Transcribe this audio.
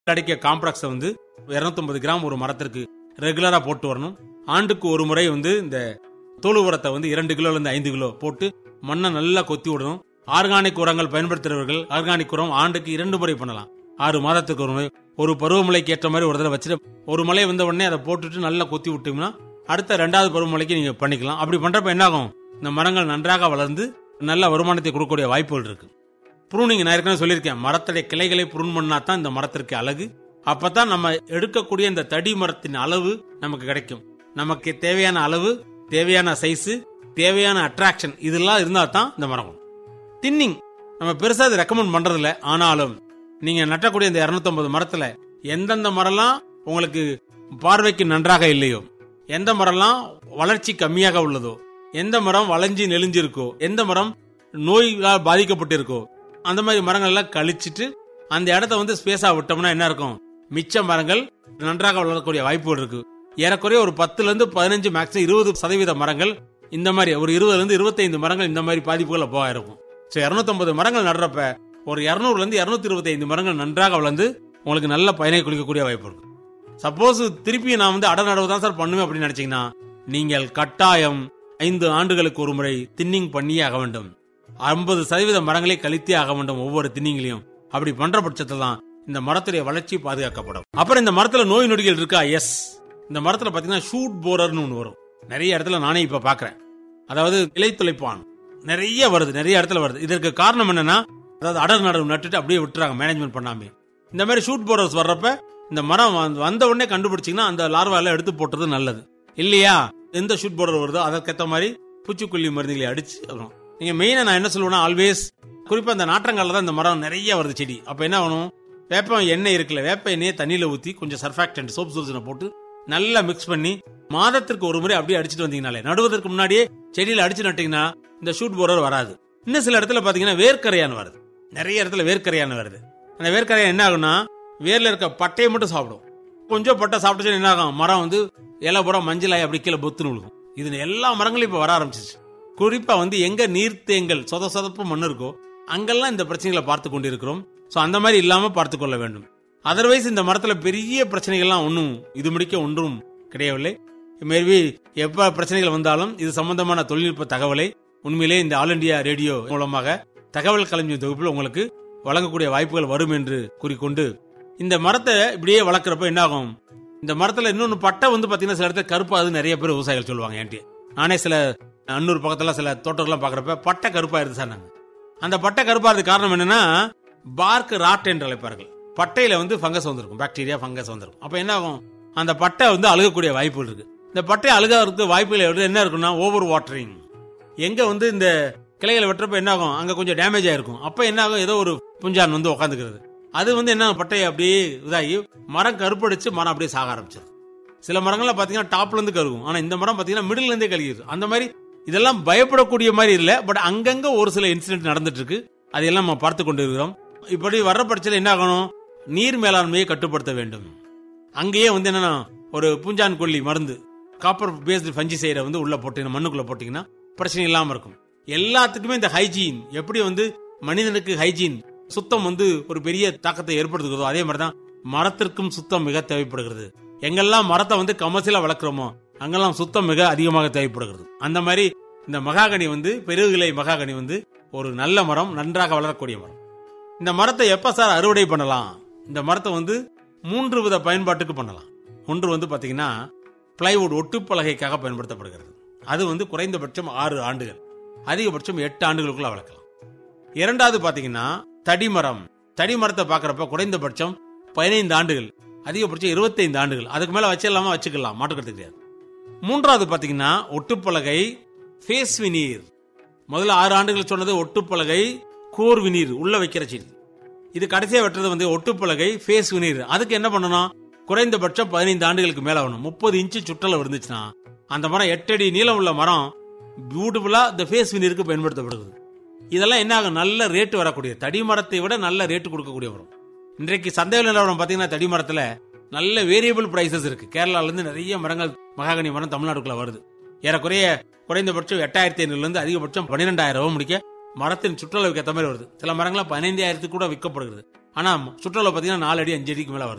அடிக்க காம்ப்ளெக்ஸை வந்து 250 கிராம் ஒரு மரத்திற்கு ரெகுலரா போட்டு வரணும் ஆண்டுக்கு ஒரு முறை வந்து இந்த தோல் உரத்தை வந்து இரண்டு கிலோல இருந்து ஐந்து கிலோ போட்டு மண்ணை நல்லா கொத்தி விடணும் ஆர்கானிக் உரங்கள் பயன்படுத்துறவர்கள் ஆர்கானிக் உரம் ஆண்டுக்கு இரண்டு முறை பண்ணலாம் ஆறு மாதத்துக்கு ஒரு முறை ஒரு பருவமழைக்கு ஏற்ற மாதிரி ஒரு தடவை வச்சுட்டு ஒரு மழை வந்த உடனே அதை போட்டுட்டு நல்லா கொத்தி விட்டோம்னா அடுத்த ரெண்டாவது பருவமழைக்கு நீங்க பண்ணிக்கலாம் அப்படி பண்றப்ப என்ன ஆகும் இந்த மரங்கள் நன்றாக வளர்ந்து நல்ல வருமானத்தை கொடுக்கக்கூடிய வாய்ப்புகள் இருக்கு ப்ரூனிங் நான் ஏற்கனவே சொல்லியிருக்கேன் மரத்துடைய கிளைகளை ப்ரூன் பண்ணா தான் இந்த மரத்திற்கு அழகு அப்பதான் நம்ம எடுக்கக்கூடிய இந்த தடி மரத்தின் அளவு நமக்கு கிடைக்கும் நமக்கு தேவையான அளவு தேவையான சைஸ் தேவையான அட்ராக்ஷன் இதெல்லாம் இருந்தா தான் இந்த மரம் வரும். தின்னிங் நம்ம பெருசா இது ரெக்கமெண்ட் பண்றது இல்ல ஆனாலும் நீங்க நட்டக்கூடிய இந்த 250 மரத்துல எந்தெந்த மரம்லாம் உங்களுக்கு பார்வைக்கு நன்றாக இல்லையோ எந்த மரம்லாம் வளர்ச்சி கம்மியாக உள்ளதோ எந்த மரம் வளைஞ்சு நெளிஞ்சிருக்கோ எந்த மரம் நோயால் பாதிக்கப்பட்டிருக்கோ அந்த மாதிரி மரங்கள் எல்லாம் கழிச்சிட்டு அந்த இடத்த வந்து ஸ்பேஸா விட்டோம்னா என்ன இருக்கும் மிச்ச மரங்கள் நன்றாக வளரக்கூடிய வாய்ப்புகள் இருக்கு ஏறக்குறைய ஒரு பத்துல இருந்து பதினஞ்சு மேக்ஸிமம் இருபது சதவீத மரங்கள் இந்த மாதிரி ஒரு இருபதுல இருந்து இருபத்தைந்து மரங்கள் இந்த மாதிரி பாதிப்புகளை போக இருக்கும் ஸோ இரநூத்தம்பது மரங்கள் நடுறப்ப ஒரு இரநூறுல இருந்து இருநூத்தி இருபத்தைந்து மரங்கள் நன்றாக வளர்ந்து உங்களுக்கு நல்ல பயனை குளிக்கக்கூடிய வாய்ப்பு இருக்கு சப்போஸ் திருப்பி நான் வந்து அட நடவு தான் சார் பண்ணுவேன் அப்படின்னு நினைச்சீங்கன்னா நீங்கள் கட்டாயம் ஐந்து ஆண்டுகளுக்கு ஒரு முறை தின்னிங் பண்ணியே ஆக வேண்டும் ஐம்பது சதவீத மரங்களை கழித்தே ஆக வேண்டும் ஒவ்வொரு தின்னிங்லையும் அப்படி பண்ற பட்சத்துல தான் இந்த மரத்துடைய வளர்ச்சி பாதுகாக்கப்படும் அப்புறம் இந்த மரத்துல நோய் நொடிகள் இருக்கா எஸ் இந்த மரத்துல பாத்தீங்கன்னா ஷூட் போரர்னு ஒன்று வரும் நிறைய இடத்துல நானே இப்ப பாக்குறேன் அதாவது இலை துளைப்பான் நிறைய வருது நிறைய இடத்துல வருது இதற்கு காரணம் என்னன்னா அதாவது அடர் நடவு நட்டுட்டு அப்படியே விட்டுறாங்க மேனேஜ்மெண்ட் பண்ணாம இந்த மாதிரி ஷூட் போரர்ஸ் வர்றப்ப இந்த மரம் வந்து- வந்த உடனே கண்டுபிடிச்சீங்கன்னா அந்த லார்வால எடுத்து போட்டுறது நல்லது இல்லையா எந்த ஷூட் போர்டர் வருதோ அதற்கேற்ற மாதிரி பூச்சிக்கொல்லி மருந்துகளை அடிச்சு வரும் நீங்க மெயினா நான் என்ன சொல்லுவேன்னா ஆல்வேஸ் குறிப்பா இந்த நாற்றங்கால தான் இந்த மரம் நிறைய வருது செடி அப்ப என்ன ஆகணும் வேப்ப எண்ணெய் இருக்குல்ல வேப்ப எண்ணெயை தண்ணியில ஊத்தி கொஞ்சம் சர்ஃபாக்டன்ட் சோப் சொல்யூஷனை போட்டு நல்லா மிக்ஸ் பண்ணி மாதத்திற்கு ஒரு முறை அப்படியே அடிச்சிட்டு வந்தீங்கனாலே நடுவதற்கு முன்னாடியே செடியில அடிச்சு நட்டீங்கன்னா இந்த ஷூட் போரர் வராது இன்னும் சில இடத்துல பாத்தீங்கன்னா வேர்க்கரையான் வருது நிறைய இடத்துல வேர்க்கரையான் வருது அந்த வேர்க்கரையான் என்ன ஆகும்னா வேர்ல இருக்க பட்டையை மட்டும் சாப்பிடும் கொஞ்சம் பட்டை சாப்பிட்டுச்சு என்ன ஆகும் மரம் வந்து இலை பூரா மஞ்சளாய் அப்படி கீழே பொத்துன்னு விழுகும் இது எல்லா மரங்களும் இப்ப வர ஆரம்பிச்சிச்சு குறிப்பா வந்து எங்க நீர்த்தேங்கல் சொத சொதப்பு மண் இருக்கோ அங்கெல்லாம் இந்த பிரச்சனைகளை பார்த்து கொண்டிருக்கிறோம் சோ அந்த மாதிரி இல்லாம பார்த்து கொள்ள வேண்டும் அதர்வைஸ் இந்த மரத்துல பெரிய பிரச்சனைகள்லாம் ஒன்றும் இது முடிக்க ஒன்றும் கிடையவில்லை மேபி எப்ப பிரச்சனைகள் வந்தாலும் இது சம்பந்தமான தொழில்நுட்ப தகவலை உண்மையிலே இந்த ஆல் இண்டியா ரேடியோ மூலமாக தகவல் களஞ்சியம் தொகுப்பில் உங்களுக்கு வழங்கக்கூடிய வாய்ப்புகள் வரும் என்று கூறிக்கொண்டு இந்த மரத்தை இப்படியே வளர்க்குறப்ப என்ன ஆகும் இந்த மரத்துல இன்னொன்னு பட்டை வந்து பாத்தீங்கன்னா சில இடத்துல கருப்பாது நிறைய பேர் விவசாயிகள் சொல்லுவாங்க என்கிட்ட நானே சில அன்னூர் பக்கத்துல சில தோட்டங்கள்லாம் பாக்குறப்ப பட்டை கருப்பாயிருது சார் நாங்க அந்த பட்டை கருப்பாறது காரணம் என்னன்னா பார்க் ராட் என்று அழைப்பார்கள் பட்டையில வந்து ஃபங்கஸ் வந்திருக்கும் பாக்டீரியா ஃபங்கஸ் வந்திருக்கும் அப்ப என்ன ஆகும் அந்த பட்டை வந்து அழுகக்கூடிய வாய்ப்புகள் இருக்கு இந்த பட்டை அழுகிறதுக்கு வாய்ப்புகள் வந்து என்ன இருக்குன்னா ஓவர் வாட்டரிங் எங்க வந்து இந்த கிளைகளை வெட்டுறப்ப என்ன ஆகும் அங்க கொஞ்சம் டேமேஜ் ஆயிருக்கும் அப்ப என்ன ஆகும் ஏதோ ஒரு புஞ்சான் வந்து உட்காந்துக்கிறது அது வந்து என்ன பட்டையை அப்படியே இதாகி மரம் கருப்படிச்சு மரம் அப்படியே சாக ஆரம்பிச்சது சில மரங்கள்லாம் பாத்தீங்கன்னா டாப்ல இருந்து கருகும் ஆனா இந்த மரம் பாத்தீங்கன்னா மிடில் இருந்தே கழுகிது அந்த மாதிரி இதெல்லாம் பயப்படக்கூடிய மாதிரி இல்ல பட் அங்கங்க ஒரு சில இன்சிடென்ட் நடந்துட்டு இருக்கு அதையெல்லாம் நம்ம பார்த்து கொண்டு இருக்கிறோம் இப்படி வர்ற பட்சத்தில் என்ன ஆகணும் நீர் மேலாண்மையை கட்டுப்படுத்த வேண்டும் அங்கேயே வந்து என்னன்னா ஒரு பூஞ்சான் கொல்லி மருந்து காப்பர் பேஸ்டு ஃபஞ்சி செய்யற வந்து உள்ள போட்டீங்கன்னா மண்ணுக்குள்ள போட்டீங்கன்னா பிரச்சனை இல்லாம இருக்கும் எல்லாத்துக்குமே இந்த ஹைஜீன் எப்படி வந்து மனிதனுக்கு ஹைஜீன் சுத்தம் வந்து ஒரு பெரிய தாக்கத்தை ஏற்படுத்துகிறதோ அதே மாதிரி தான் மரத்திற்கும் சுத்தம் மிக தேவைப்படுகிறது எங்கெல்லாம் மரத்தை வந்து கமர்சியலா வளர்க்குறோமோ அங்கெல்லாம் சுத்தம் மிக அதிகமாக தேவைப்படுகிறது அந்த மாதிரி இந்த மகாகனி வந்து பெருகிளை மகாகனி வந்து ஒரு நல்ல மரம் நன்றாக வளரக்கூடிய மரம் இந்த மரத்தை எப்ப சார் அறுவடை பண்ணலாம் இந்த மரத்தை வந்து மூன்று வித பயன்பாட்டுக்கு பண்ணலாம் ஒன்று வந்து பாத்தீங்கன்னா பிளைவுட் ஒட்டுப்பலகைக்காக பயன்படுத்தப்படுகிறது அது வந்து குறைந்தபட்சம் ஆறு ஆண்டுகள் அதிகபட்சம் எட்டு ஆண்டுகளுக்குள்ள வளர்க்கலாம் இரண்டாவது பாத்தீங்கன்னா தடிமரம் தடிமரத்தை பாக்குறப்ப குறைந்தபட்சம் பதினைந்து ஆண்டுகள் அதிகபட்சம் இருபத்தைந்து ஆண்டுகள் அதுக்கு மேல வச்சிடலாமா வச்சுக்கலாம் மாட்டுக்கிறது கிடையாது மூன்றாவது பாத்தீங்கன்னா ஒட்டுப்பலகை ஃபேஸ் வினீர் முதல்ல ஆறு ஆண்டுகள் சொன்னது ஒட்டுப்பலகை கோர் வினீர் உள்ள வைக்கிற சீட் இது கடைசியா வெட்டுறது வந்து ஒட்டுப்பலகை ஃபேஸ் வினீர் அதுக்கு என்ன பண்ணணும் குறைந்தபட்சம் பதினைந்து ஆண்டுகளுக்கு மேல ஆகணும் முப்பது இன்ச்சு சுற்றளவு இருந்துச்சுன்னா அந்த மரம் எட்டு அடி நீளம் உள்ள மரம் பியூட்டிஃபுல்லா இந்த ஃபேஸ் வினீருக்கு பயன்படுத்தப்படுகிறது இதெல்லாம் என்ன ஆகும் நல்ல ரேட்டு வரக்கூடிய தடி மரத்தை விட நல்ல ரேட்டு கொடுக்கக்கூடிய மரம் இன்றைக்கு சந்தையில் நிலவரம் பாத்தீங்கன்னா தடி மரத்துல நல்ல வேரியபிள் பிரைசஸ் இருக்கு கேரளால இருந்து நிறைய மரங்கள் மகாகனி மரம் தமிழ்நாட்டுக்குள்ள வருது ஏறக்குறைய குறைந்தபட்சம் எட்டாயிரத்தி ஐநூறுல இருந்து அதிகபட்சம் பன்னிரெண்டாயிரம் ரூபாய் முடிக்க மரத்தின் சுற்றளவுக்கு ஏற்ற மாதிரி வருது சில மரங்கள்லாம் பதினைந்தாயிரத்துக்கு கூட விற்கப்படுகிறது ஆனா சுற்றளவு பாத்தீங்கன்னா நாலு அடி அஞ்சு அடிக்கு மேல வருது